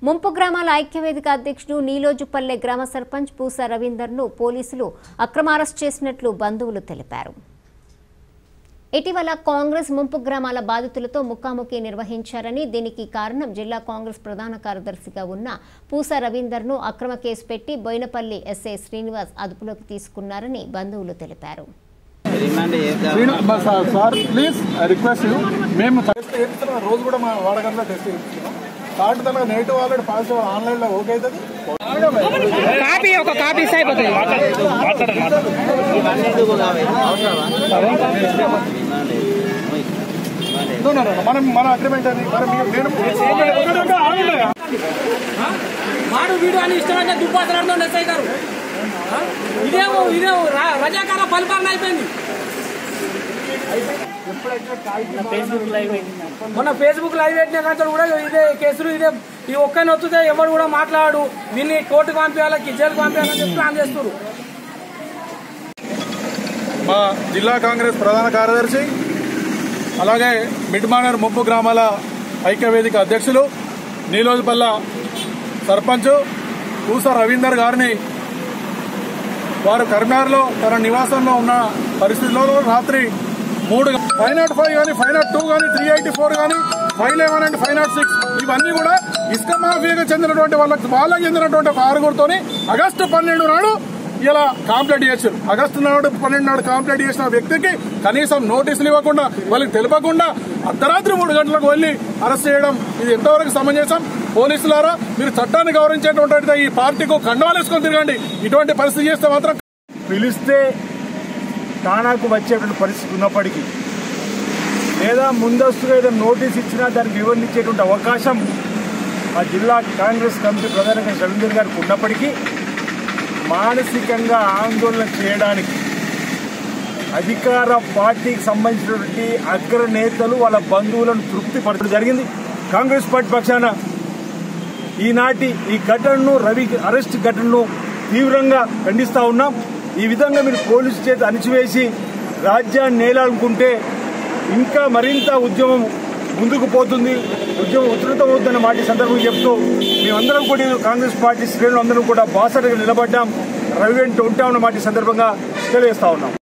ముంపు గ్రామాల ఐక్యవేదిక అధ్యక్షుడు నీలోజుపల్లె గ్రామ సర్పంచ్ పూస రవీందర్ను పోలీసులు అక్రమ అరెస్ట్ చేసినట్లు బంధువులు తెలిపారు ఇటీవల కాంగ్రెస్ ముంపు గ్రామాల బాధితులతో ముఖాముఖి నిర్వహించారని దీనికి కారణం జిల్లా కాంగ్రెస్ ప్రధాన కార్యదర్శిగా ఉన్న పూస రవీందర్ను అక్రమ కేసు పెట్టి బోయినపల్లి ఎస్ఐ శ్రీనివాస్ అదుపులోకి తీసుకున్నారని బంధువులు తెలిపారు రిమాండ్ చేద్దాం శ్రీను బ- sir sir please I request you మేము టెస్ట్ చేస్తున్నాం రోజు కూడా మా వాడగంలో టెస్ట్ చేస్తున్నాం థర్డ్ తన నెగిటివ్ ఆల్రెడీ పాజిటివ్ ఆన్లైన్లో ఓకే అవుతుంది కాపీ ఒక కాపీ అయిపోతుంది ఇవన్నీ ఎందుకు కావాలి అవసరమా remand remand No, no, no, no. మనం మన అగ్రిమెంట్ అని మనం మీ- నేను వాడు వీడు అని ఇష్టమైన దుబ్బాసలాడుతుంది ఎస్ఐ గారు ఆ? ఇదేమో ఇదేమో రా- రజాకాల పరిపాలన అయిపోయింది మొన్న ఫేస్బుక్ లైవ్ పెట్టిన కానీ కూడా ఇదే కేసులు ఇదే ఈ ఒక్కని వస్తుందే ఎవరు కూడా మాట్లాడు వీళ్ళని కోర్టుకు పంపించాలి జైలుకు పంపించాలని చెప్పి ప్లాన్ చేస్తారు మా జిల్లా కాంగ్రెస్ ప్రధాన కార్యదర్శి అలాగే మిడ్మానర్ ముప్పు గ్రామాల ఐక్యవేదిక అధ్యక్షులు నీలోజుపల్ల సర్పంచ్ పూస రవీందర్ గారిని వారు కరీంనగర్లో తన నివాసంలో ఉన్న పరిస్థితిలో రాత్రి మూడు ఫైవ్ నాట్ ఫైవ్ కానీ ఫైవ్ నాట్ టూ కానీ త్రీ ఎయిటీ ఫోర్ కానీ five eleven and five not six ఇవన్నీ కూడా ఇసుక మాఫియాకు చెందినటువంటి వాళ్ళకి వాళ్ళకి చెందినటువంటి ఒక ఆరుగురితోని ఆగస్టు పన్నెండు నాడు ఇలా కాంప్లైంట్ చేశారు ఆగస్టు నాడు పన్నెండు నాడు కాంప్లైంట్ చేసిన వ్యక్తికి కనీసం నోటీసులు ఇవ్వకుండా వాళ్ళకి తెలపకుండా అర్ధరాత్రి మూడు గంటలకు వెళ్లి అరెస్ట్ చేయడం ఇది ఎంతవరకు సమంజసం పోలీసులారా మీరు చట్టాన్ని గౌరవించేటువంటి ఈ పార్టీకు కండవాలేసుకొని తిరగండి ఇటువంటి పరిస్థితి చేస్తే మాత్రం పిలిస్తే తానాకు వచ్చేటువంటి పరిస్థితి ఉన్నప్పటికీ లేదా ముందస్తుగా ఏదైనా నోటీస్ ఇచ్చినా దానికి వివరించేటువంటి అవకాశం ఆ జిల్లా కాంగ్రెస్ కమిటీ ప్రధానంగా రవీందర్ గారికి ఉన్నప్పటికీ మానసికంగా ఆందోళన చేయడానికి అధికార పార్టీకి సంబంధించినటువంటి అగ్ర నేతలు వాళ్ళ బంధువులను తృప్తిపరచడం జరిగింది కాంగ్రెస్ పార్టీ పక్షాన ఈనాటి ఈ ఘటనను రవి అరెస్ట్ ఘటనను తీవ్రంగా ఖండిస్తా ఉన్నాం ఈ విధంగా మీరు పోలీసు చేత అణిచివేసి రాజ్యాన్ని నేలాలనుకుంటే ఇంకా మరింత ఉద్యమం ముందుకు పోతుంది ఉద్యమం ఉధృతం అవుతున్న మాట ఈ సందర్భంగా చెప్తూ మేమందరం కూడా ఈ కాంగ్రెస్ పార్టీ శ్రేణులు అందరం కూడా బాసటగా నిలబడ్డాం రవి వెంట ఉంటామన్న మాట ఈ సందర్భంగా తెలియజేస్తా ఉన్నాం